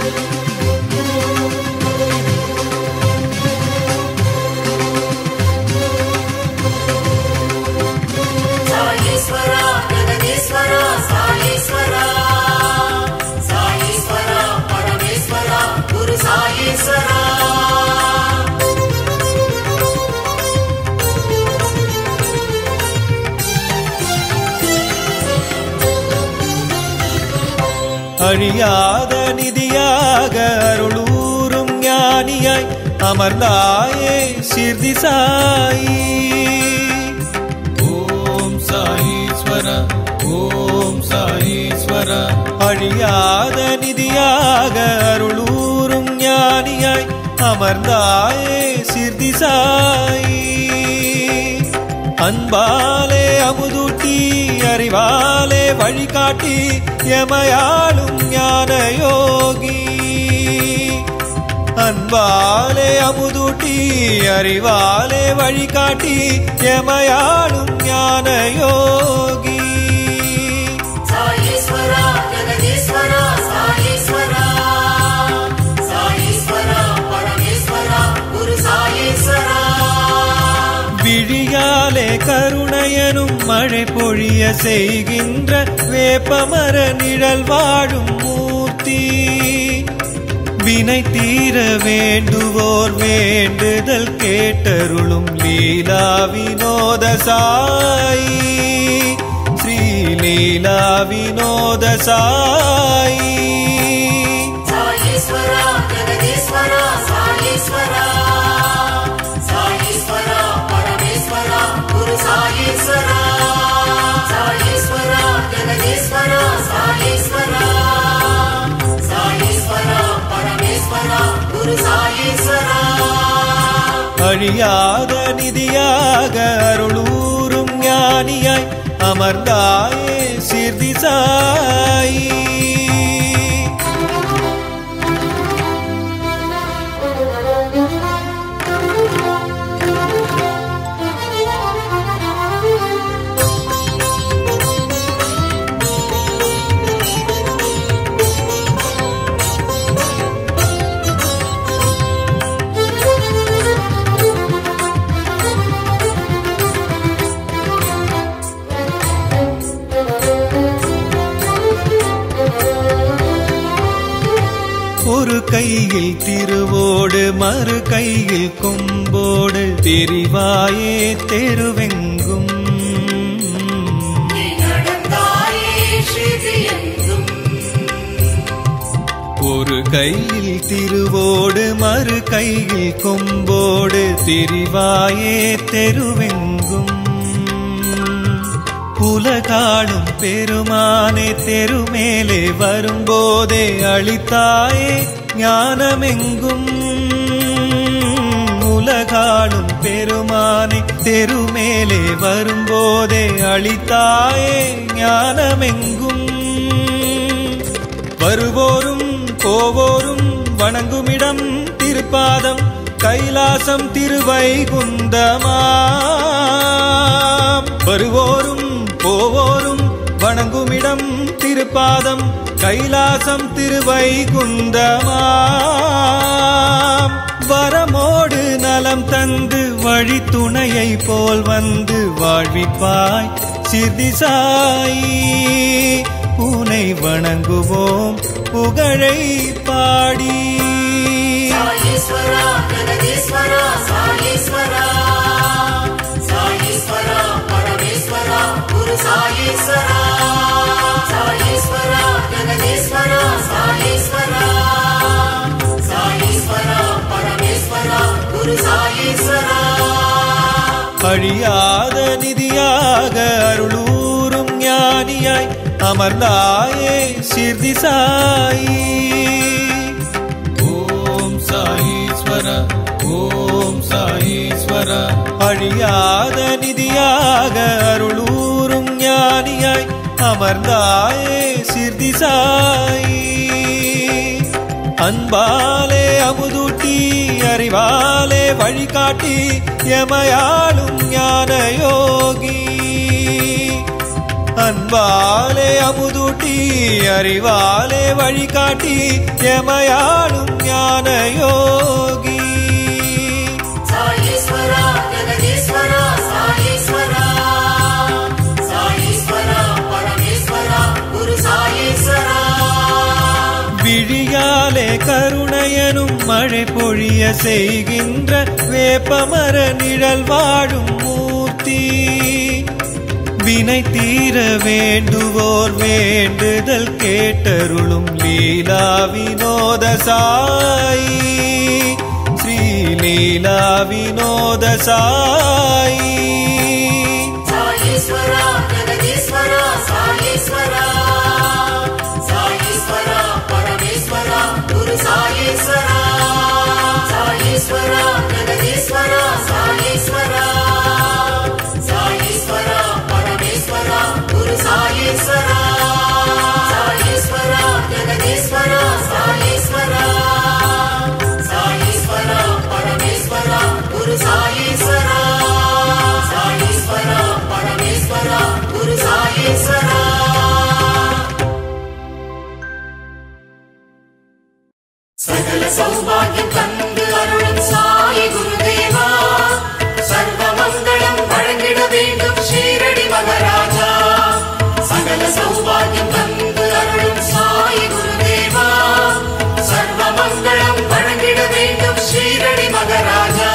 சாயீஸ்வரா ஜெகதீஸ்வரா சாயீஸ்வரா சாயீஸ்வரா பரமேஸ்வரா குரு சாயீஸ்வரா அழியாத நிதியாக அருளூரும் ஞானியாய் அமர்ந்தாயே சிர்தி சாயி ஓம் சாயீஸ்வர ஓம் சாயீஸ்வர அழியாத நிதியாக அருளூரும் ஞானியாய் அமர்ந்தாயே சிர்தி சாயி அன்பாலே அமுதூட்டி அறிவாலே வழிகாட்டி எமையாளும் ஞான யோகி அன்பாலே அமுதூட்டி அறிவாலே வழிகாட்டி எமையாளும் ஞான யோகி சாயீஸ்வரா ஜெகதீஸ்வரா சாயீஸ்வரா சாயீஸ்வரா பரமேஸ்வரா குரு சாயீஸ்வரா விழியாலே கருணையனும் மழை பொழிய செய்கின்ற வேப்பமர நிழல் வாழும் மூர்த்தி வினை தீர வேண்டுவோர் வேண்டுதல் கேட்டருளும் லீலா வினோத சாயி ஸ்ரீ லீலா வினோத சாயி சாயீஸ்வரா ஜெகதீஸ்வரா சாயீஸ்வரா சாயீஸ்வரா பரமேஸ்வரா குரு சாயீஸ்வரா சாயீஸ்வரா ஜெகதீஸ்வரா சாயீஸ்வரா சாயீஸ்வரா பரமேஸ்வரா குரு சாயீஸ்வரா அழியாத நிதியாக அருளூரும் ஞானியாய் அமர்ந்தாயே சிர்தி சாயி ஒரு கையில் திருவோடு மறு கையில் கொம்போடு தெரிவாயே தெருவெங்கும் நீ நடந்தாயே ஸ்ரீதி எங்கும் ஒரு கையில் திருவோடு மறு கையில் கொம்போடு தெரிவாயே தெருவெங்கும் உலகாடும் பெருமானே தெருமேலே வரும்போதே அளித்தாயே ஞானமெங்கும் உலகாடும் பெருமானே தெருமேலே வரும்போதே அளித்தாயே ஞானமெங்கும் வருவோரும் போவோரும் வணங்குமிடம் திருப்பாதம் கைலாசம் திருவைகுந்தமாம் வருவோரும் போவோரும் வணங்குமிடம் திருப்பாதம் கைலாசம் திருவைகுந்தமாம் வரமோடு நலம் தந்து வழி துணையை போல் வந்து வாழ்விப்பாய் சிர்தி சாயி உனை வணங்குவோம் புகழை பாடி சாயீஸ்வரா ஜெகதீஸ்வரா சாயீஸ்வரா சாயீஸ்வரா பரமேஸ்வரா குரு சாயீஸ்வரா சாயீஸ்வரா ஜெகதீஸ்வரா சாயீஸ்வரா சாயீஸ்வரா பரமேஸ்வரா குரு சாயீஸ்வரா அழியாத நிதியாக அருளூரும் ஞானியாய் அமர்ந்தாயே சிர்தி சாயி ஓம் சாயீஸ்வர ஓம் சாயீஸ்வர அழியாத நிதியாக அருளூரும் ஞானியாய் அமர்ந்தாயே சிர்தி சாயி அன்பாலே அமுதூட்டி அறிவாலே வழிகாட்டி எமையாளும் ஞான யோகி அன்பாலே அமுதூட்டி அறிவாலே வழிகாட்டி எமையாளும் ஞான யோகி சாயீஸ்வரா ஜெகதீஸ்வரா சாயீஸ்வரா சாயீஸ்வரா பரமேஸ்வரா குரு சாயீஸ்வரா விழியாலே கருணையனும் மழை பொழிய செய்கின்ற வேப்பமர நிழல் வாழும் மூர்த்தி வினை தீர வேண்டுவோர் வேண்டுதல் கேட்டருளும் லீலா வினோத சாயி ஸ்ரீ லீலா வினோத சாயி சாயீஸ்வரா ஜெகதீஸ்வரா சாயீஸ்வரா சாயீஸ்வரா பரமேஸ்வரா குரு சாயீஸ்வரா சாயீஸ்வரா ஜெகதீஸ்வரா சாயீஸ்வரா சாயீஸ்வரா பரமேஸ்வரா குரு சாயீஸ்வரா சாயீஸ்வரா ஜெகதீஸ்வரா சாயீஸ்வரா சாயீஸ்வரா பரமேஸ்வரா குரு சாயீஸ்வரா சாயீஸ்வரா பரமேஸ்வரா குரு சாயீஸ்வரா சகல சௌபாகியம் தந்து அருளும் சாயி குருதேவா சர்வ மங்களம் வழங்கிட வேண்டும் ஷீரடி மகராஜா சகல சௌபாகியம் தந்து அருளும் சாயி குருதேவா சர்வ மங்களம் வழங்கிட வேண்டும் ஷீரடி மகராஜா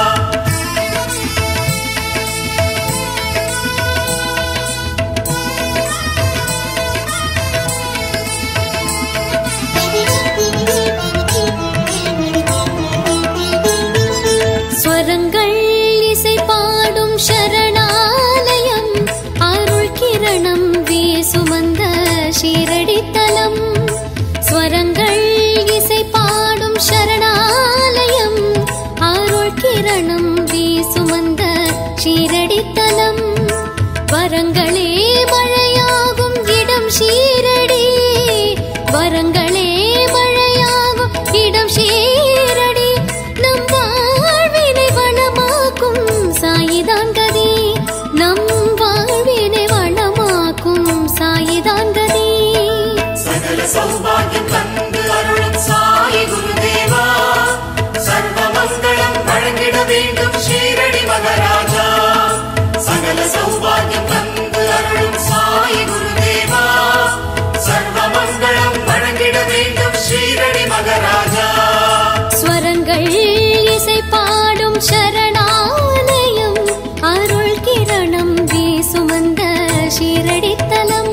ஸ்வரங்கள் இசை பாடும் சரணாலயம் அருள் கிரணம் வீசுமந்த ஷீரடித்தலம் ஸ்வரங்கள் இசை பாடும் சரணாலயம் அருள் கிரணம் வீசுமந்த ஷீரடித்தலம் வரங்களே மழையாகும் இடம் ஷீரடி வரங்களே மழையாகும் இடம் ஷீரடி நம் வாழ்வினை வளமாக்கும் சாயிதான் கதி நம் வாழ்வினை வளமாக்கும் சாயிதான் கதி சகல சௌபாகியம் தந்து அருளும் சாயி குருதேவா சர்வ மங்களம் வழங்கிட வேண்டும் ஷீரடி மகராஜா சகல சௌபாகியம் தந்து அருளும் சாயி குருதேவா சர்வ மங்களம் வழங்கிட வேண்டும் ஷீரடி மகராஜா ஸ்வரங்கள் இசை பாடும் சரணாலயம் அருள் கிரணம் வீசுமந்த ஷீரடித்தலம்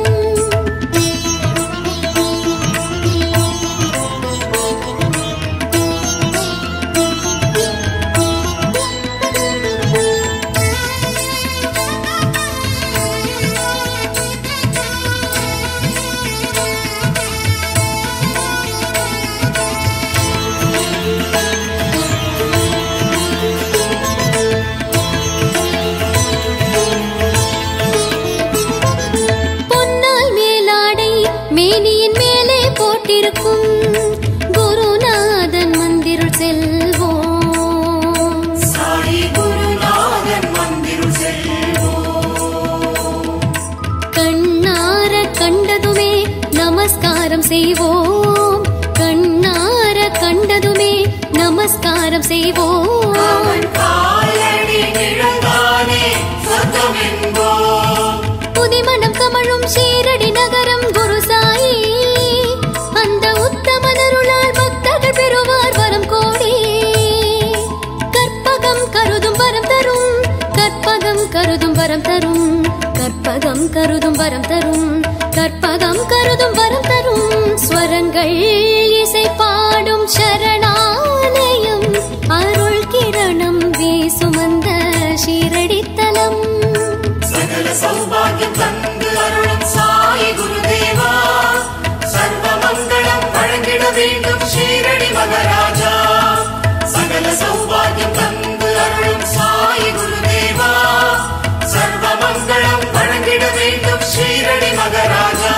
பொன்னால் மேலாடை மேனியின் மேலே போட்டிருக்கும் குருநாதன் மந்திருள் செல்வோம் சாயி குருநாதன் மந்திரு செல்வோம் கண்ணார கண்டதுமே நமஸ்காரம் செய்வோம் கண்ணார கண்டதுமே நமஸ்காரம் செய்வோம் அவன் காலடி நிழல்தானே சொர்க்கம் என்போம் புதிமணம் கமழும் ஷீரடி நகரம் குரு சாயி அந்த உத்தமனருளால் பக்தர்கள் பெறுவார் வரம் கோடி கற்பகம் கருதும் வரம் தரும் கற்பகம் கருதும் வரம் தரும் கற்பகம் கருதும் வரம் தரும் கற்பகம் கருதும் வரம் தரும் ஸ்வரங்கள் இசை பாடும் சரணாலயம் அருள் கிரணம் வீசுமந்த ஷீரடித்தலம் சகல சௌபாகியம் தந்து அருளும் சாயி குருதேவா சர்வ மங்களம் வழங்கிட வேண்டும் ஷீரடி மகராஜா சகல சௌபாகியம் தந்து அருளும் சாயி குருதேவா சர்வ மங்களம் வழங்கிட வேண்டும் ஷீரடி மகராஜா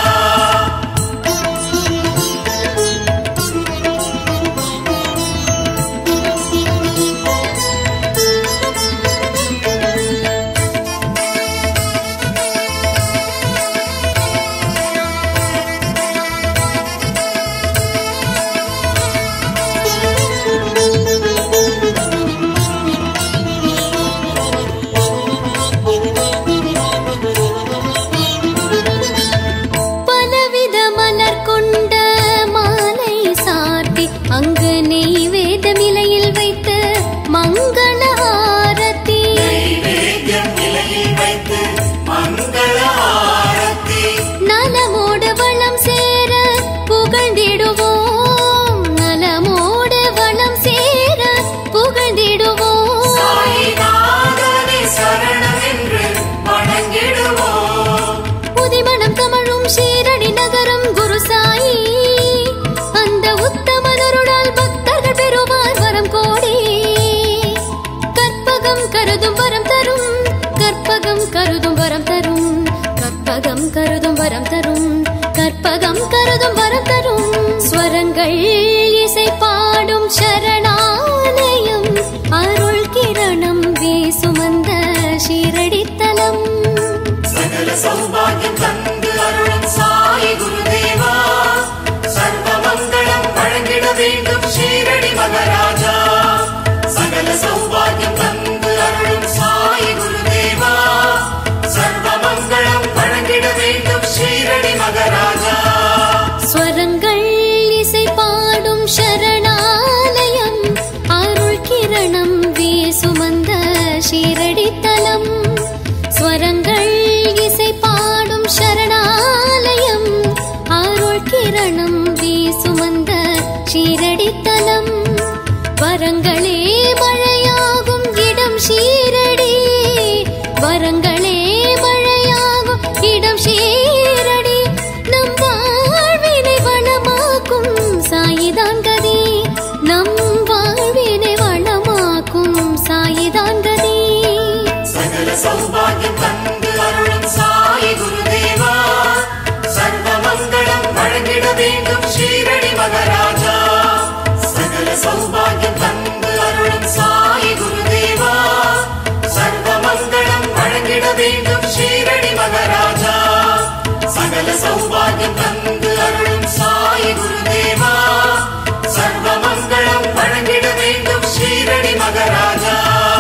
இசை பாடும் சரணாலயம் அருள் கிரணம் வீசுமந்த ஷீரடித்தலம் சகல சௌபாகியம் தந்து அருளும் சாயி குருதேவா சர்வ மங்களம் வழங்கிட வேண்டும் ஷீரடி மகராஜா சகல சௌபாகியம் தந்து அருளும் சாயி குருதேவா சர்வ மங்களம் வழங்கிட வேண்டும் ஷீரடி மகராஜா ஸ்வரங்கள் இசை பாடும் சரணாலயம் அருள் கிரணம் வீசுமந்த ஷீரடித்தலம் ஸ்வரங்கள் இசை பாடும் சரணாலயம் அருள் கிரணம் வீசுமந்த ஷீரடித்தலம் வரங்களே மழையாகும் இடம் ஷீரடி வரங்களே மழையாகும் இடம் ஷீரடி நம் வாழ்வினை வளமாக்கும் சாயிதான் கதி நம் வாழ்வினை வளமாக்கும் சாயிதான் கதி சகல சௌபாகியம் தந்து அருளும் சாயி குருதேவா சர்வ மங்களம் வழங்கிட வேண்டும் ஷீரடி மகராஜா சகல சௌபாகியம் தந்து அருளும் சாயி குருதேவா சர்வ மங்களம் வழங்கிட வேண்டும் ஷீரடி மகராஜா சகல சௌபாகியம் தந்து அருளும் சாயி குருதேவா சர்வ மங்களம் வழங்கிட வேண்டும் ஷீரடி மகராஜா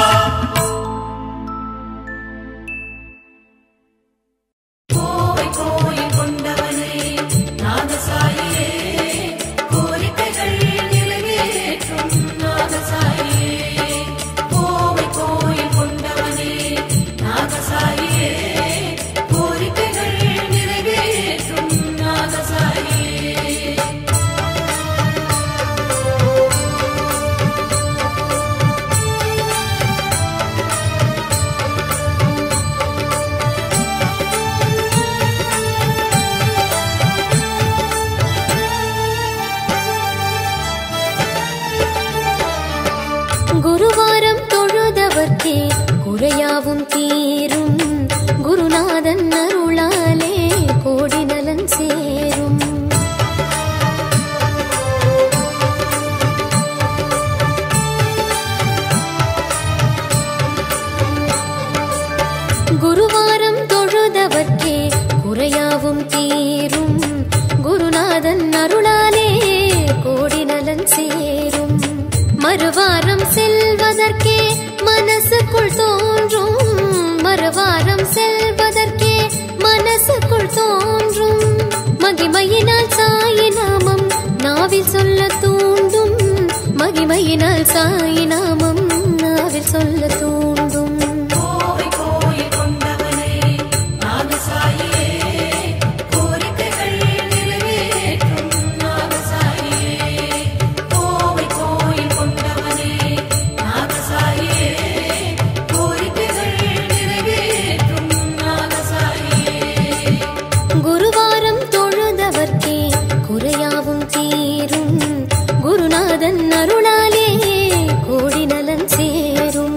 கோவை கோயில் கொண்டவனே நாகசாயியே கோரிக்கைகள் நிறைவேற்றும் நாகசாயியே கோவை கோயில் கொண்டவனே நாகசாயியே கோரிக்கைகள் நிறைவேற்றும் நாகசாயியே குருவாரம் தொழுதவர்க்கே குறையாவும் தீரும் குருநாதன் அருளாலே கோடி நலன் சேரும் குருவாரம் தொழுதவர்க்கே குறையாவும் தீரும் குருநாதன் அருளாலே கோடி நலன் சேரும் மறுவாரம் செல்வதற்கே மனசுக்குள் தோன்றும் மறுவாரம் செல்வதற்கே மனசுக்குள் தோன்றும் மகிமையினால் சாயி நாமம் நாவில் சொல்ல தூண்டும் மகிமையினால் சாயி நாமம் நாவில் சொல்ல தூண்டும் கோவை கோயில் கொண்டவனே நாகசாயியே கோரிக்கைகள் நிறைவேற்றும் நாகசாயியே கோவை கோயில் கொண்டவனே நாகசாயியே கோரிக்கைகள் நிறைவேற்றும் நாகசாயியே குருவாரம் தொழுதவர்க்கே குறையாவும் தீரும் குருநாதன் அருளாலே கோடி நலன் சேரும்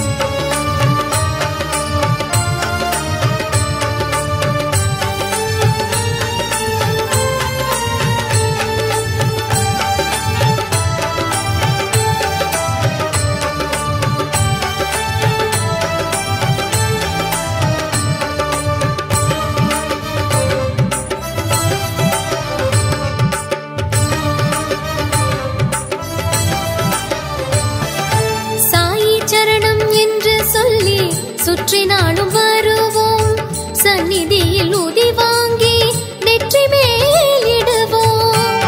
சாயி சரணம் என்று சொல்லி சுற்றினாலும் வருவோம் சந்நிதியில் உதி வாங்கி நெற்றி மேலிடுவோம்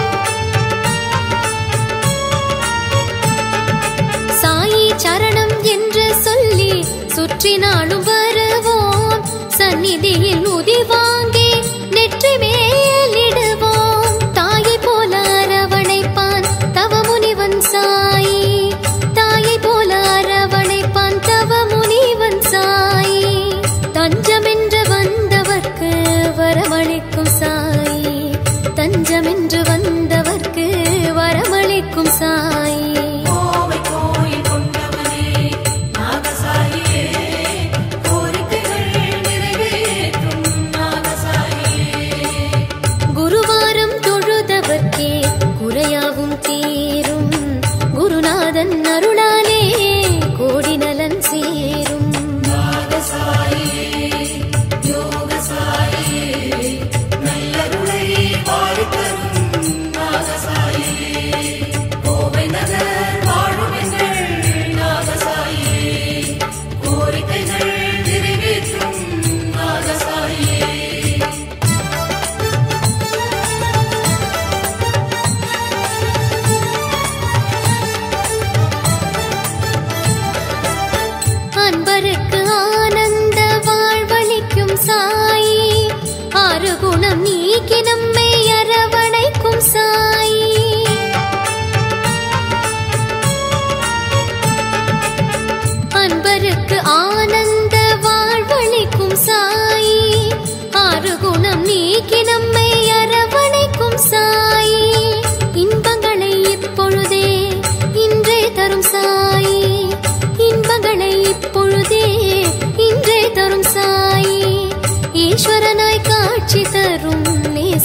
சாயி சரணம் என்று சொல்லி சுற்றினாலும் வருவோம் சந்நிதியில் உதி வாங்கி நெற்றி மேலிடுவோம் தாயை போல அரவணைப்பான் தவ முனிவன் சாயி தாயை போல அரவணைப்பான் தவ முனிவன் சாயி தஞ்சமென்று வந்தவர்க்கு வரமளிக்கும் சாயி தஞ்சமென்று வந்தவர்க்கு வரமளிக்கும் சாயி கோவை கோயில் கொண்டவனே நாகசாயியே கோரிக்கைகள் நிறைவேற்றும் நாக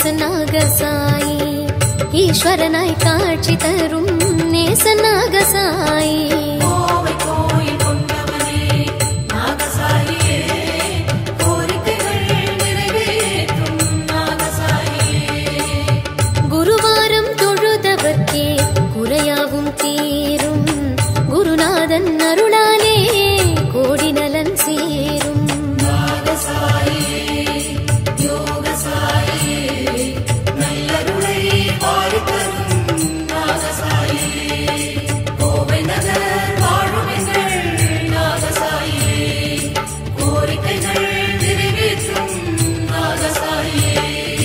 நேசனாக சாயி ஈஸ்வரனாய் காட்சி தரும் நேசனாக சாயி கோவை கோயில் கொண்டவனே நாகசாயியே கோரிக்கைகள் நிறைவேற்றும் நாகசாயியே குருவாரம் தொழுதவர்க்கே குறையாவும் தீரும் குருநாதன் அருளாலே கோடி நலன் சேரும் நாகசாயியே யோகசாயியே நல்லருளை பாடித்தரும் நாகசாயியே கோவை நகர் வாழும் எங்கள் நாகசாயியே கோரிக்கைகள் நிறைவேற்றும் நாகசாயியே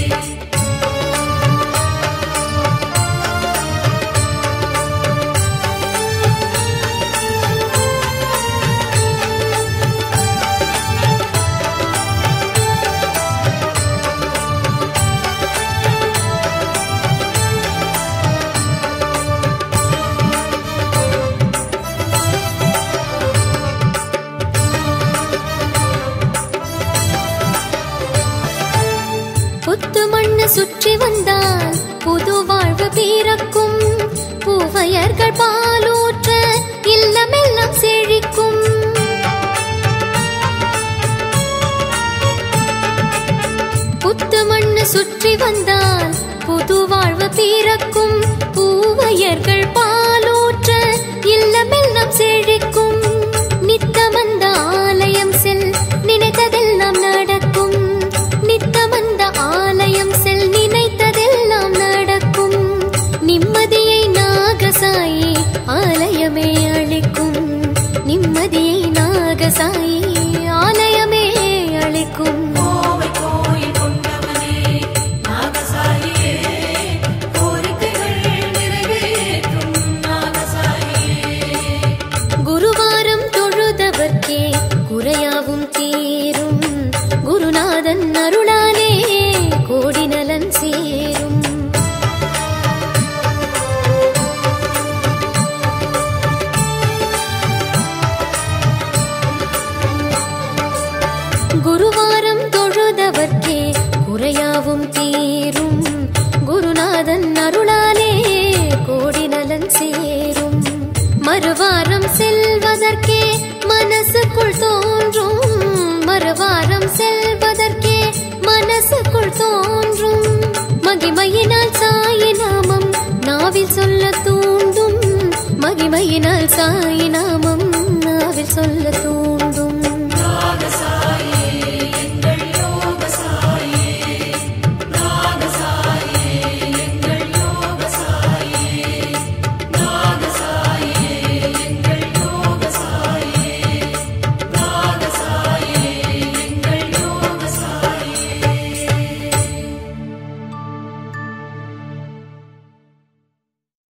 புத்து மண்ணு சுற்றி வந்தால் புது வாழ்வு பிறக்கும் பூவையர்கள் பாலூற்ற இல்லமெல்லாம் செழிக்கும் புத்து மண்ணு சுற்றி வந்தால் புது வாழ்வு பிறக்கும் பூவையர்கள் பாலூற்ற இல்லமெல்லாம் செழிக்கும் நித்தமந்த ஆலயம் செல் நினைத்ததெல்லாம் நடக்கும் நித்தமந்த ஆலயம் செல் நினைத்ததெல்லாம் நடக்கும் நிம்மதியை நாகசாயி ஆலயமே அளிக்கும் நிம்மதியை நாகசாயி ஆலயமே அளிக்கும் கோவை கோயில் கொண்டவனே நாகசாயியே கோரிக்கைகள் நிறைவேற்றும் நாகசாயியே குருவாரம் தொழுதவர்க்கே குறையாவும் தீரும் குருநாதன் அருளாலே கோடி நலன் சேரும் குருவாரம் தொழுதவர்க்கே குறையாவும் தீரும் குருநாதன் அருளாலே கோடி நலன் சேரும் மறுவாரம் செல்வதற்கே மனசுக்குள் தோன்றும் மறுவாரம் செல்வதற்கே மனசுக்குள் தோன்றும் மகிமையினால் சாயி நாமம் நாவில் சொல்ல தூண்டும் மகிமையினால் சாயி நாமம் நாவில் சொல்ல தூண்டும்